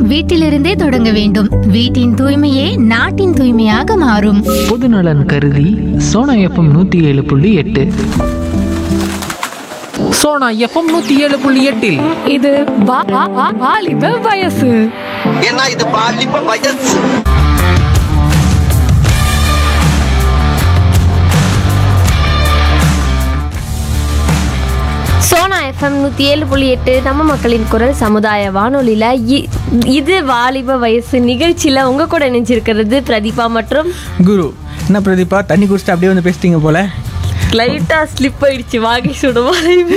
வீட்டிலிருந்தே தொடங்க வேண்டும் வீட்டின் தூய்மையே நாட்டின் தூய்மையாக மாறும் பொதுநலன் கருதி சோனா எஃப்எம் நூற்றி ஏழு புள்ளி எட்டு சோனா எஃப்எம் நூற்றி ஏழு புள்ளி எட்டில் இது வா- வா- வா- வாலிப வயசு ஏன்னா இது பாலிப்ப வயசு சோனா எஃப்எம் நூற்றி ஏழு புள்ளி எட்டு நம்ம மக்களின் குரல் சமுதாய வானொலியில் இ- இது வாலிப வயசு நிகழ்ச்சியில் உங்கள் கூட இணைஞ்சிருக்கிறது பிரதீபா மற்றும் குரு என்ன பிரதீபா தண்ணி குடிச்சிட்டு அப்படியே வந்து பேசிட்டீங்க போல லைட்டாக ஸ்லிப் ஆயிடுச்சு வாகை சுடுவா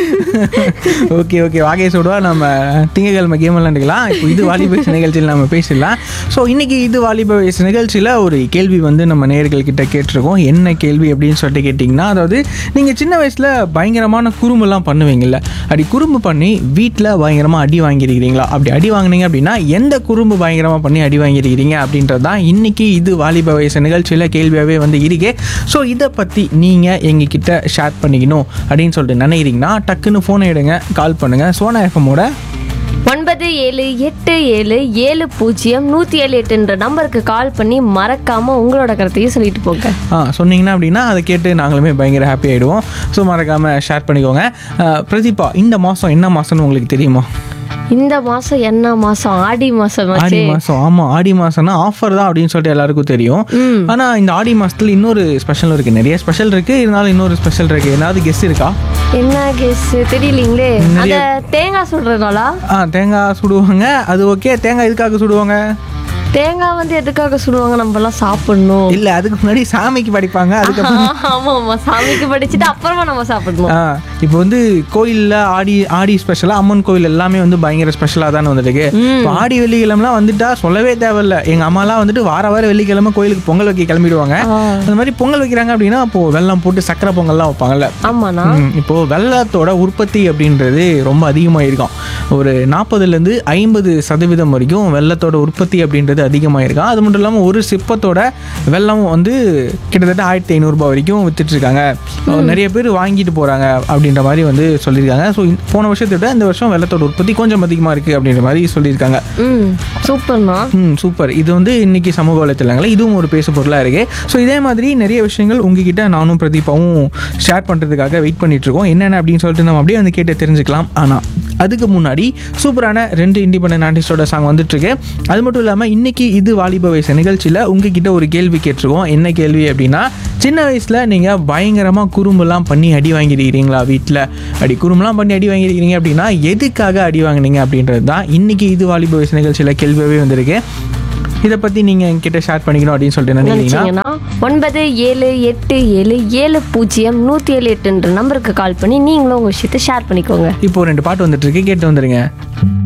ஓகே ஓகே வாகை சொல்லுவா நம்ம திங்கக்கிழமை கேம் விளாண்டுக்கலாம் இப்போ இது வாலிப வயசு நிகழ்ச்சியில் நம்ம பேசிடலாம் ஸோ இன்னைக்கு இது வாலிப வயசு நிகழ்ச்சியில் ஒரு கேள்வி வந்து நம்ம நேயர்கள் கிட்ட கேட்டிருக்கோம் என்ன கேள்வி அப்படின்னு சொல்லிட்டு கேட்டிங்கன்னா அதாவது நீங்கள் சின்ன வயசில் பயங்கரமான குறும்புலாம் பண்ணுவீங்கல்ல அப்படி குறும்பு பண்ணி வீட்டில் பயங்கரமாக அடி வாங்கியிருக்கிறீங்களா அப்படி அடி வாங்குனீங்க அப்படின்னா எந்த குறும்பு பயங்கரமாக பண்ணி அடி வாங்கியிருக்கிறீங்க அப்படின்றது தான் இன்னைக்கு இது வாலிப வயசு நிகழ்ச்சியில் கேள்வியாகவே வந்து இருக்கு ஸோ இதை பற்றி நீங்கள் எங்ககிட்ட ஷேர் பண்ணிக்கணும் அப்படின்னு சொல்லிட்டு நினைக்கிறீங்கன்னா டக்குன்னு ஃபோனை எடுங்க கால் பண்ணுங்கள் சோனா எஃப்எம்மோட ஒன்பது ஏழு எட்டு ஏழு ஏழு பூஜ்ஜியம் நூற்றி ஏழு எட்டுன்ற நம்பருக்கு கால் பண்ணி மறக்காமல் உங்களோட கருத்தையும் சொல்லிட்டு போங்க ஆ சொன்னீங்கன்னா அப்படின்னா அதை கேட்டு நாங்களுமே பயங்கர ஹாப்பி ஆகிடுவோம் ஸோ மறக்காமல் ஷேர் பண்ணிக்கோங்க ஆ, பிரதீபா இந்த மாதம் என்ன மாதம்னு உங்களுக்கு தெரியுமா இந்த மாதம் என்ன மாதம் ஆடி மாதம் ஆடி மாதம் ஆமாம் ஆடி மாதம்னா ஆஃபர் தான் அப்படின்னு சொல்லிட்டு எல்லாருக்கும் தெரியும் ஆனால் இந்த ஆடி மாதத்துல இன்னொரு ஸ்பெஷல் இருக்குது நிறைய ஸ்பெஷல் இருக்குது இருந்தாலும் இன்னொரு ஸ்பெஷல் இருக்குது ஏதாவது கெஸ்ட் இருக்கா என்ன கெஸ் தெரியலீங்களே அந்த தேங்காய் சுடுறதுனால ஆ தேங்காய் சுடுவாங்க அது ஓகே தேங்காய் எதுக்காக சுடுவாங்க தேங்காய் வந்து எதுக்காக சுடுவாங்க நம்ம எல்லாம் சாப்பிடணும் இல்லை அதுக்கு முன்னாடி சாமிக்கு படிப்பாங்க அதுக்கப்புறம் ஆமா ஆமா சாமிக்கு படிச்சுட்டு அப்புறமா நம்ம சாப்பிடணும் ஆ இப்போ வந்து கோயிலில் ஆடி ஆடி ஸ்பெஷலாக அம்மன் கோயில் எல்லாமே வந்து பயங்கர ஸ்பெஷலாக தானே வந்துருக்கு இப்போ ஆடி வெள்ளிக்கிழமெலாம் வந்துட்டா சொல்லவே தேவையில்ல எங்கள் அம்மாலாம் வந்துட்டு வார வார வெள்ளிக்கிழமை கோயிலுக்கு பொங்கல் வைக்க கிளம்பிடுவாங்க அந்த மாதிரி பொங்கல் வைக்கிறாங்க அப்படின்னா அப்போ வெல்லம் போட்டு சக்கரை பொங்கல்லாம் வைப்பாங்கல்ல ஆமாண்ணா ம், இப்போ வெள்ளத்தோட உற்பத்தி அப்படின்றது ரொம்ப அதிகமாக இருக்கும் ஒரு நாற்பதுலேருந்து ஐம்பது சதவீதம் வரைக்கும் வெள்ளத்தோட உற்பத்தி அப்படின்றது அதிகமாக இருக்கும் அது மட்டும் இல்லாமல் ஒரு சிப்பத்தோட வெள்ளம் வந்து கிட்டத்தட்ட ஆயிரத்தி ஐநூறுரூபா வரைக்கும் வித்துட்டு இருக்காங்க நிறைய பேர் வாங்கிட்டு போகிறாங்க அப்படின்ற மாதிரி வந்து சொல்லியிருக்காங்க ஸோ போன வருஷத்தை விட இந்த வருஷம் வெள்ளத்தோட உற்பத்தி கொஞ்சம் அதிகமாக இருக்குது அப்படின்ற மாதிரி சொல்லியிருக்காங்க ம் சூப்பர்ண்ணா ம் சூப்பர் இது வந்து இன்னைக்கு சமூக வலைத்தளங்களில் இதுவும் ஒரு பேசு பொருளாக இருக்கு ஸோ இதே மாதிரி நிறைய விஷயங்கள் உங்ககிட்ட நானும் பிரதீபாவும் ஷேர் பண்ணுறதுக்காக வெயிட் பண்ணிட்டு இருக்கோம் என்னென்ன அப்படின்னு சொல்லிட்டு நம்ம அப்படியே வந்து கேட்டு தெரிஞ்சுக்கலாம் ஆனால் அதுக்கு முன்னாடி சூப்பரான ரெண்டு இண்டிபெண்டன்ட் ஆர்டிஸ்டோட சாங் வந்துட்டு இருக்கு அது மட்டும் இல்லாமல் இன்னைக்கு இது வாலிப வயசு நிகழ்ச்சியில் உங்ககிட்ட ஒரு கேள்வி கேட்டிருக்கோம் என்ன கேள்வி அப்படின்னா சின்ன வயசில் நீங்கள் பயங்கரமாக குறும்புலாம் பண்ணி அடி வாங்கியிருக்கிறீங்களா வீட்டில் அடி குறும்புலாம் பண்ணி அடி வாங்கியிருக்கிறீங்க அப்படின்னா எதுக்காக அடி வாங்குனீங்க அப்படின்றது தான் இன்னைக்கு இது வாலிப வயசு நிகழ்ச்சியில் கேள்வியாகவே வந்திருக்கு இதை பற்றி நீங்கள் என்கிட்ட ஷேர் பண்ணிக்கணும் அப்படின்னு சொல்லிட்டு நினைக்கிறீங்கன்னா நினைச்சீங்கன்னா ஒன்பது ஏழு எட்டு ஏழு ஏழு பூஜ்ஜியம் நூற்றி ஏழு எட்டுன்ற நம்பருக்கு கால் பண்ணி நீங்களும் உங்கள் விஷயத்தை ஷேர் பண்ணிக்கோங்க இப்போ ரெண்டு பாட்டு வந்துட்டு இருக்கு கேட்டு வந்துருங்க